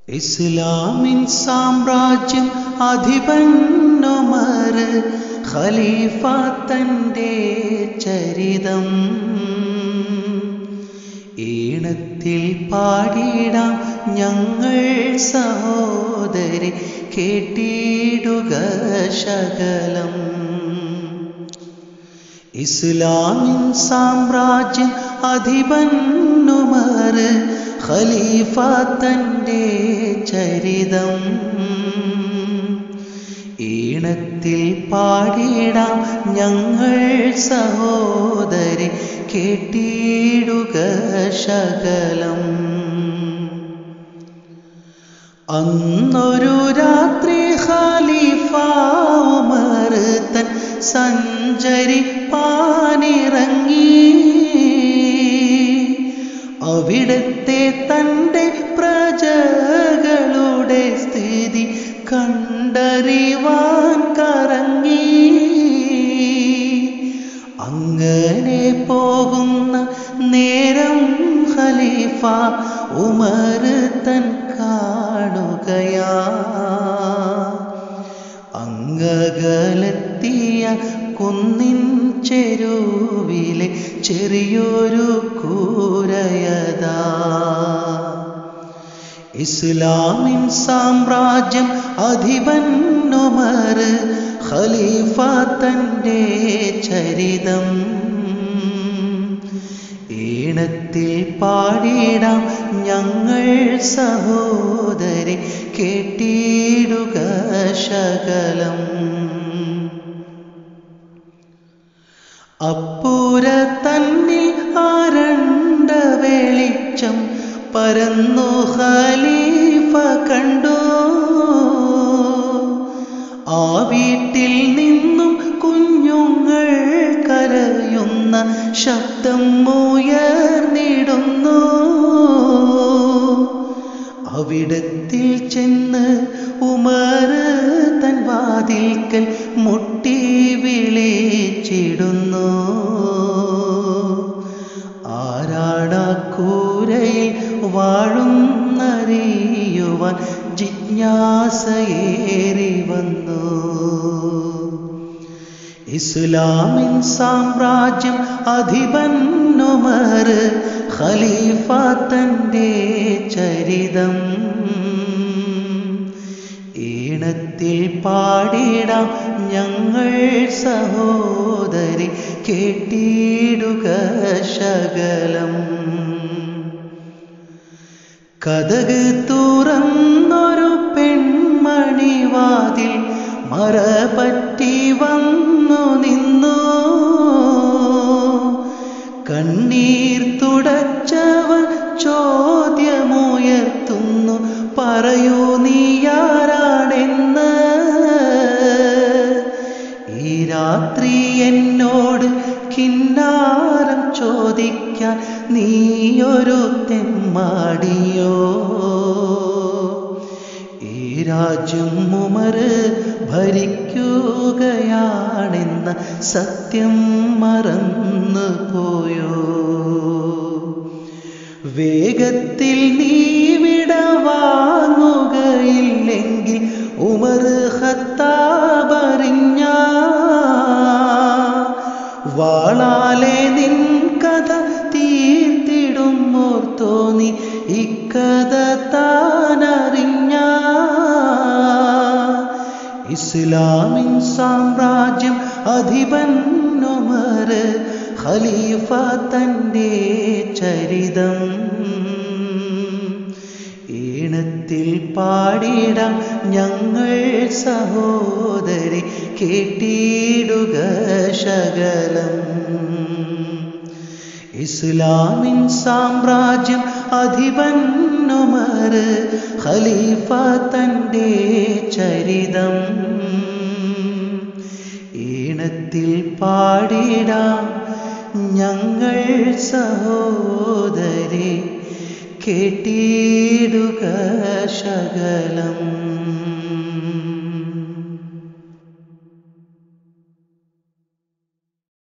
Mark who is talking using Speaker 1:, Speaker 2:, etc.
Speaker 1: ഇസ്ലാമിൻ സാമ്രാജ്യം അധിപന്നുമർ ഖലീഫ തൻ്റെ ചരിതം ഈണത്തിൽ പാടിടാം ഞങ്ങൾ സഹോദരി കേട്ടിടുക ശകലം ഇസ്ലാമിൻ സാമ്രാജ്യം അധിപന്നുമർ ഖലീഫ തൻ്റെ ചരിതം ഈണത്തിൽ പാടിടാം ഞങ്ങൾ സഹോദരി കേട്ടിടുക ശകലം അന്നൊരു രാത്രി ഖലീഫ ഉമർ തൻ സഞ്ചരിപ്പാനിറങ്ങി അവിടത്തെ തൻ്റെ പ്രജകളുടെ സ്ഥിതി കണ്ടറിവാൻ കറങ്ങി അങ്ങനെ പോകുന്ന നേരം ഖലീഫ ഉമർ തൻ കാണുകയാ അങ്ങകലെത്തിയ കുന്നിൻ ചെരുവിലെ ചെറിയൊരു കൂരയതാ ഇസ്ലാമിൻ സാമ്രാജ്യം അധിപന്നുമർ ഖലീഫ തൻ്റെ ചരിതം ഈണത്തിൽ പാടിടാം ഞങ്ങൾ സഹോദരി കേട്ടിടുക ശകലം അപ്പൂര തന്നിൽ ആരണ്ട വെളിച്ചം പരന്നു ഖലീഫ കണ്ടു ആ വീട്ടിൽ നിന്നും കുഞ്ഞുങ്ങൾ കരയുന്ന ശബ്ദം ഉയർന്നിടുന്നു അവിടത്തിൽ ചെന്ന് ഉമർ തൻ വാതിൽക്കൽ മുട്ടി വിളിച്ചിടുന്നു ആരാടാക്കൂരയിൽ വാഴുന്നറിയുവാൻ ജിജ്ഞാസയേറി വന്നു ഇസ്ലാമിൻ സാമ്രാജ്യം അധിപന്നുമർ ഖലീഫ തൻ്റെ ചരിതം ഈണത്തിൽ പാടിടാം ഞങ്ങൾ സഹോദരി കേട്ടിടുക ശകലം കഥക് തുറന്നൊരു പെൺമണി വാതിൽ മറപറ്റി വന്നു നിന്നു കണ്ണീർ തുടച്ചവർ ചോദ്യമുയർത്തുന്നു പറയൂ നീയാരാണെന്ന് ഈ രാത്രി എന്നോട് കിന്നാരം ചോദിക്കാൻ നീയൊരു തെമ്മാടിയോ ഈ രാജ്യം ഉമറ് ഭരിക്കുകയാണെന്ന സത്യം മറന്നു പോയോ വേഗത്തിൽ നീ വിടവാങ്ങുകയില്ലെങ്കിൽ ഉമർ ഹത്താബറിഞ്ഞ വാളാലെ നിൻ കഥ തീർത്തിടും ഓർത്തോ നീ ഇക്കഥ താനറിഞ്ഞ ഇസ്ലാമിൻ സാമ്രാജ്യം അധിപന്നുമർ ഖലീഫ തൻ്റെ ചരിതം ഈണത്തിൽ പാടിടാം ഞങ്ങൾ സഹോദരി കേട്ടിടുക ശകലം ഇസ്ലാമിൻ സാമ്രാജ്യം അധിപന്നുമർ ഖലീഫ തൻ്റെ ചരിതം ഈണത്തിൽ പാടിടാം ഞങ്ങൾ സഹോദരി കേട്ടിടുക ശകലം